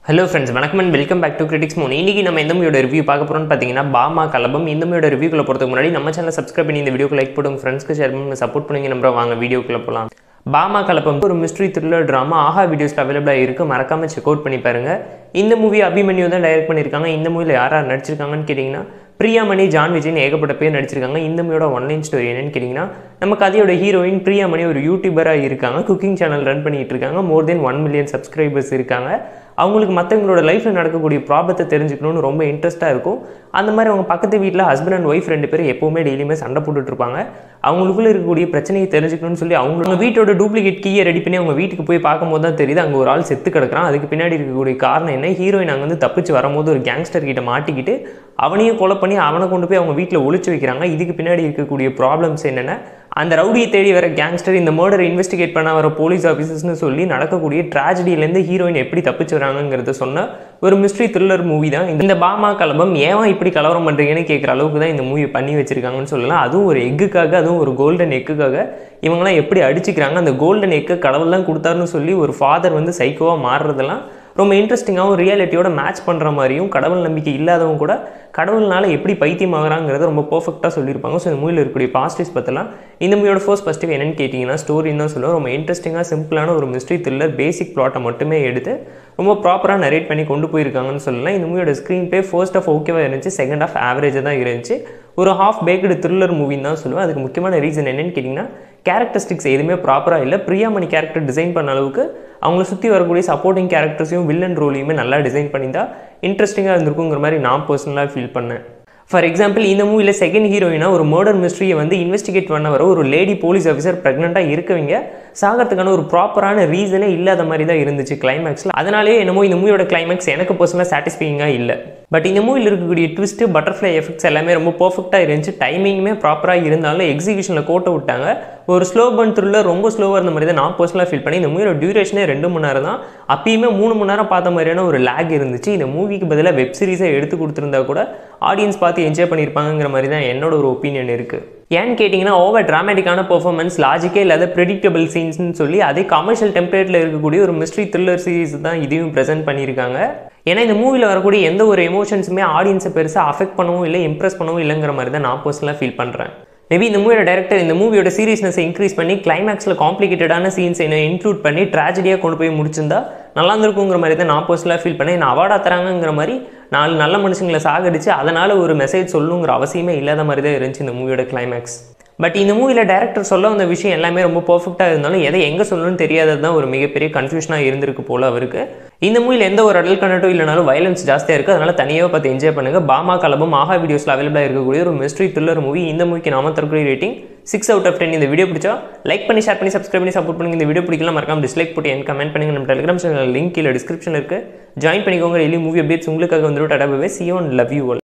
hello friends வணக்கம் and welcome back to critics மோன் இன்னைக்கு நம்ம எந்த மூவியோட ரிவ்யூ பார்க்க போகிறோம்னு பார்த்தீங்கன்னா பாமா கலபம் இந்த மூவியோட ரிவ்யூக்குள்ள போகிறதுக்கு முன்னாடி நம்ம சேனல் சப்ஸ்கிரைப் பண்ணி இந்த வீடியோக்கு லைக் போடுங்க ஃப்ரெண்ட்ஸ்க்கு ஷேர் பண்ணி சப்போர்ட் பண்ணுங்க நம்புறோம் வாங்க வீடியோக்குள்ள போகலாம் பாமா கலப்பம் ஒரு மிஸ்ட்ரி த்ரில்லர் ட்ராமா ஆஹா வீடியோஸ்ல அவைலபிளாக இருக்குது மறக்காம செக் அவுட் பண்ணி பாருங்க இந்த மூவி அபிமன்யு தான் டைரக்ட் பண்ணியிருக்காங்க இந்த மூவியில் யார் யார் நடிச்சிருக்காங்கன்னு கேட்டிங்கன்னா பிரியாமணி ஜான் விஜயன் ஏகப்பட்ட பேர் நடிச்சிருக்காங்க இந்த மூவியோட ஒன்லைன் ஸ்டோரி என்னன்னு கேட்டிங்கன்னா நம்ம கதையோட ஹீரோயின் பிரியாமணி ஒரு யூடியூபராக இருக்காங்க குக்கிங் சேனல் ரன் பண்ணிட்டு இருக்காங்க more than one million subscribers இருக்காங்க அவங்களுக்கு மற்றவங்களோட லைஃப்பில் நடக்கக்கூடிய ப்ராப்ளத்தை தெரிஞ்சுக்கணும்னு ரொம்ப இன்ட்ரெஸ்ட்டாக இருக்கும் அந்த மாதிரி அவங்க பக்கத்து வீட்டில் ஹஸ்பண்ட் அண்ட் ஒய்ஃப் ரெண்டு பேரும் எப்போவுமே டெய்லியுமே சண்டை போட்டுட்டு இருப்பாங்க அவங்களுக்குள்ள இருக்கக்கூடிய பிரச்சனையை தெரிஞ்சுக்கணும்னு சொல்லி அவங்க வீட்டோட டூப்ளிகேட் கீயை ரெடி பண்ணி அவங்க வீட்டுக்கு போய் பார்க்கும்போது தான் தெரியுது அங்கே ஒரு ஆள் செத்து கிடக்குறான் அதுக்கு பின்னாடி இருக்கக்கூடிய காரணம் என்ன ஹீரோயின் அங்கே வந்து தப்பிச்சு வரும்போது ஒரு கேங்ஸ்டர் கிட்ட மாட்டிக்கிட்டு அவனையும் கொலை பண்ணி அவனை கொண்டு போய் அவங்க வீட்டில் ஒளிச்சு வைக்கிறாங்க இதுக்கு பின்னாடி இருக்கக்கூடிய ப்ராப்ளம்ஸ் என்னென்ன அந்த ரவுடியை தேடி வர கேங்ஸ்டர் இந்த மர்டரை இன்வெஸ்டிகேட் பண்ண வர போலீஸ் ஆஃபீஸர்ஸ்னு சொல்லி நடக்கக்கூடிய ட்ராஜடியிலேருந்து ஹீரோயின் எப்படி தப்பிச்சு வராங்கிறத சொன்ன ஒரு மிஸ்ட்ரி த்ரில்லர் மூவி தான் இந்த பாமா கலபம் ஏன் இப்படி கலவரம் பண்ணுறீங்கன்னு கேட்குற அளவுக்கு தான் இந்த மூவி பண்ணி வச்சிருக்காங்கன்னு சொல்லலாம் அதுவும் ஒரு எக்குக்காக அதுவும் ஒரு கோல்டன் எக்குக்காக இவங்களாம் எப்படி அடிச்சுக்கிறாங்க அந்த கோல்டன் எக்கு கடவுள் தான் கொடுத்தாருன்னு சொல்லி ஒரு ஃபாதர் வந்து சைக்கோவாக மாறுறதெல்லாம் ரொம்ப இன்ட்ரெஸ்டிங்காகவும் ரியாலிட்டியோட மேட்ச் பண்ணுற மாதிரியும் கடவுள் நம்பிக்கை இல்லாதவங்க கூட கடவுள்னால எப்படி பைத்தியம் ஆகிறாங்கிறத ரொம்ப பர்ஃபெக்டாக சொல்லியிருப்பாங்க ஸோ இந்த மூவியில் இருக்கக்கூடிய பாசிட்டிவ்ஸ் பற்றலாம் இந்த மூவியோட ஃபர்ஸ்ட் பாசிட்டிவ் என்னன்னு கேட்டிங்கன்னா ஸ்டோரின்னு தான் சொல்லுவோம் ரொம்ப இன்ட்ரெஸ்டிங்காக சிம்பிளான ஒரு மிஸ்ட்ரி த்ரில்லர் பேசிக் ப்ளாட்டை மட்டுமே எடுத்து ரொம்ப ப்ராப்பராக நரேட் பண்ணி கொண்டு போயிருக்காங்கன்னு சொல்லலாம் இந்த மூவியோட ஸ்க்ரீன் ப்ளே ஃபர்ஸ்ட் ஆஃப் ஓகேவாக இருந்துச்சு செகண்ட் ஆஃப் ஆவரேஜாக தான் இருந்துச்சு ஒரு ஹாஃப் பேக்கடு த்ரில்லர் மூவின்னு தான் சொல்லுவேன் அதுக்கு முக்கியமான ரீசன் என்னன்னு கேட்டிங்கன்னா கேரக்டரிஸ்டிக்ஸ் எதுவுமே ப்ராப்பராக இல்லை பிரியாமணி கேரக்டர் டிசைன் பண்ண அளவுக்கு அவங்கள சுற்றி வரக்கூடிய சப்போர்ட்டிங் கேரக்டர்ஸையும் வில்லன் ரோலையுமே நல்லா டிசைன் பண்ணியிருந்தா இன்ட்ரெஸ்டிங்காக இருந்திருக்குங்கிற மாதிரி நான் பர்சனலாக ஃபீல் பண்ணேன் ஃபார் எக்ஸாம்பிள் இந்த மூவியில் செகண்ட் ஹீரோயினா ஒரு மர்டர் மிஸ்ட்ரியை வந்து இன்வெஸ்டிகேட் பண்ண வர ஒரு லேடி போலீஸ் ஆஃபீஸர் ப்ரெக்னெண்ட்டாக இருக்கவங்க சாகிறதுக்கான ஒரு ப்ராப்பரான ரீசனே இல்லாத மாதிரி தான் இருந்துச்சு கிளைமேக்ஸில் அதனாலே என்னமோ இந்த மூவியோட கிளைமேக்ஸ் எனக்கு பர்சனலாக சாட்டிஸ்ஃபைங்காக இல்லை பட் இந்த மூவியில் இருக்கக்கூடிய ட்விஸ்ட்டு பட்டர்ஃப்ளை எஃபெக்ட்ஸ் எல்லாமே ரொம்ப பர்ஃபெக்டாக இருந்துச்சு டைமிங்குமே ப்ராப்பராக இருந்தாலும் எக்ஸிகியூஷனில் கோட்டை விட்டாங்க ஒரு ஸ்லோ பன் த்ரில்லர் ரொம்ப ஸ்லோவாக இருந்த மாதிரி தான் நான் பர்சனலாக ஃபீல் பண்ணி இந்த மூவியோட டியூரேஷனே ரெண்டு மணி நேரம் தான் அப்பயுமே மூணு மணி நேரம் பார்த்த மாதிரியான ஒரு லேக் இருந்துச்சு இந்த மூவிக்கு பதிலாக வெப் சீரிஸை எடுத்து கொடுத்துருந்தா கூட ஆடியன்ஸ் பார்த்து என்ஜாய் பண்ணியிருப்பாங்கிற மாதிரி தான் என்னோட ஒரு ஒப்பீனியன் இருக்குது ஏன்னு கேட்டிங்கன்னா ஓவர் ட்ராமேட்டிக்கான பர்ஃபார்மன்ஸ் லாஜிக்கே இல்லாத ப்ரெடிக்டபிள் சீன்ஸ்னு சொல்லி அதே கமர்ஷியல் டெம்ப்ளேட்டில் இருக்கக்கூடிய ஒரு மிஸ்ட்ரி த்ரில்லர் சீரிஸ் தான் இதையும் ப்ரெசென்ட் பண்ணியிருக்காங்க ஏன்னா இந்த மூவியில் வரக்கூடிய எந்த ஒரு எமோஷன்ஸுமே ஆடியன்ஸை பெருசாக அஃபெக்ட் பண்ணவும் இல்லை இம்ப்ரெஸ் பண்ணவும் இல்லைங்கிற மாதிரி தான் நான் பர்சனலாக ஃபீல் பண்ணுறேன் மேபி இந்த மூவியோட டேரக்டர் இந்த மூவியோட சீரியஸ்னஸை இன்க்ரீஸ் பண்ணி கிளைமேக்ஸில் காம்ப்ளிகேட்டடான சீன்ஸ் என்ன இன்க்ளூட் பண்ணி ட்ராஜடியாக கொண்டு போய் முடிச்சிருந்தா நல்லா இருந்திருக்குங்கிற மாதிரி தான் நான் பர்சனலாக ஃபீல் பண்ணேன் என்ன அவார்டாக தராங்கிற மாதிரி நாலு நல்ல மனுஷங்களை சாகடிச்சு அதனால் ஒரு மெசேஜ் சொல்லுங்கிற அவசியமே இல்லாத மாதிரி தான் இருந்துச்சு இந்த மூவியோட கிளைமேக்ஸ் பட் இந்த மூவியில் டேரக்டர் சொல்ல வந்த விஷயம் எல்லாமே ரொம்ப பர்ஃபெக்டாக இருந்தாலும் எதை எங்கே சொல்லணும்னு தெரியாதது தான் ஒரு மிகப்பெரிய கன்ஃபியூஷனாக இருந்திருக்கு போல அவருக்கு இந்த மூவியில் எந்த ஒரு அடல் கண்டட்டும் இல்லைனாலும் வயலன்ஸ் ஜாஸ்தியாக இருக்குது அதனால் தனியாக பார்த்து என்ஜாய் பண்ணுங்கள் பாமா கலபம் ஆஹா வீடியோஸில் அவைலபிளாக இருக்கக்கூடிய ஒரு மிஸ்ட்ரி த்ரில்லர் மூவி இந்த மூவிக்கு நாம தரக்கூடிய rating six out of ten இந்த வீடியோ பிடிச்சா லைக் பண்ணி ஷேர் பண்ணி சப்ஸ்கிரைப் பண்ணி சப்போர்ட் பண்ணுங்க இந்த வீடியோ பிடிக்கலாம் மறக்காம டிஸ்லைக் போட்டு என் கமெண்ட் பண்ணுங்க நம்ம டெலிகிராம் சேனல் லிங்க் கீழே டிஸ்கிரிப்ஷன் இருக்குது ஜாயின் பண்ணிக்கோங்க டெய்லி மூவி அப்டேட்ஸ் உங்களுக்காக வந்துட்டு டாடா பை சி ஒன் லவ் யூ